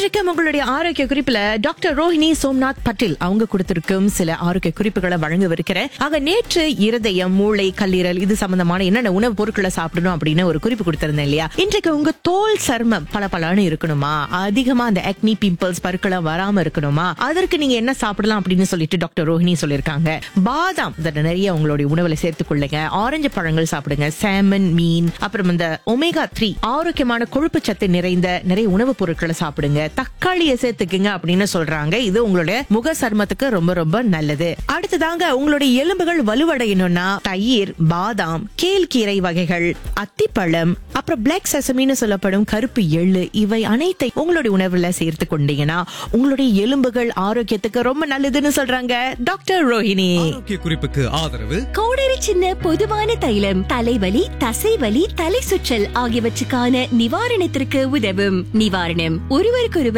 இன்றைக்கு உங்களுடைய ஆரோக்கிய குறிப்புல டாக்டர் ரோஹிணி சோம்நாத் பட்டேல் அவங்க கொடுத்திருக்கும் சில ஆரோக்கிய குறிப்புகளை வழங்கவிருக்கிறேன் ஆக நேற்று இருதயம் மூளை கல்லீரல் இது சம்பந்தமான என்னென்ன உணவுப் பொருட்களை சாப்பிடணும் அப்படின்னு ஒரு குறிப்பு கொடுத்திருந்தேன் இல்லையா இன்றைக்கு உங்க தோல் சருமம் பல இருக்கணுமா அதிகமா அந்த acne பிம்பிள்ஸ் பருக்கெல்லாம் வராம இருக்கணுமா அதற்கு நீங்க என்ன சாப்பிடலாம் அப்படின்னு சொல்லிட்டு டாக்டர் ரோஹிணி சொல்லியிருக்காங்க பாதாம் இதை நிறைய உங்களுடைய உணவுல சேர்த்துக் கொள்ளுங்க ஆரஞ்சு பழங்கள் சாப்பிடுங்க சாமன் மீன் அப்புறம் இந்த ஒமேகா த்ரீ ஆரோக்கியமான கொழுப்பு சத்து நிறைந்த நிறைய உணவுப் பொருட்களை சாப்பிடுங்க தக்காளியை சேர்த்துக்குங்க அப்படின்னு சொல்றாங்க இது உங்களுடைய முக சருமத்துக்கு ரொம்ப ரொம்ப நல்லது அடுத்ததாங்க உங்களுடைய எலும்புகள் வலுவடையணும்னா தயிர் பாதாம் கேழ்கீரை வகைகள் அத்திப்பழம் அப்புறம் பிளாக் செசமின்னு சொல்லப்படும் கருப்பு எள்ளு இவை அனைத்தை உங்களுடைய உணவுல சேர்த்து கொண்டீங்கன்னா உங்களுடைய எலும்புகள் ஆரோக்கியத்துக்கு ரொம்ப நல்லதுன்னு சொல்றாங்க டாக்டர் ரோஹிணி ஆரோக்கிய குறிப்புக்கு ஆதரவு கோடரி சின்ன பொதுவான தைலம் தலைவலி தசைவலி தலை சுற்றல் ஆகியவற்றுக்கான நிவாரணத்திற்கு உதவும் நிவாரணம் ஒருவருக்கு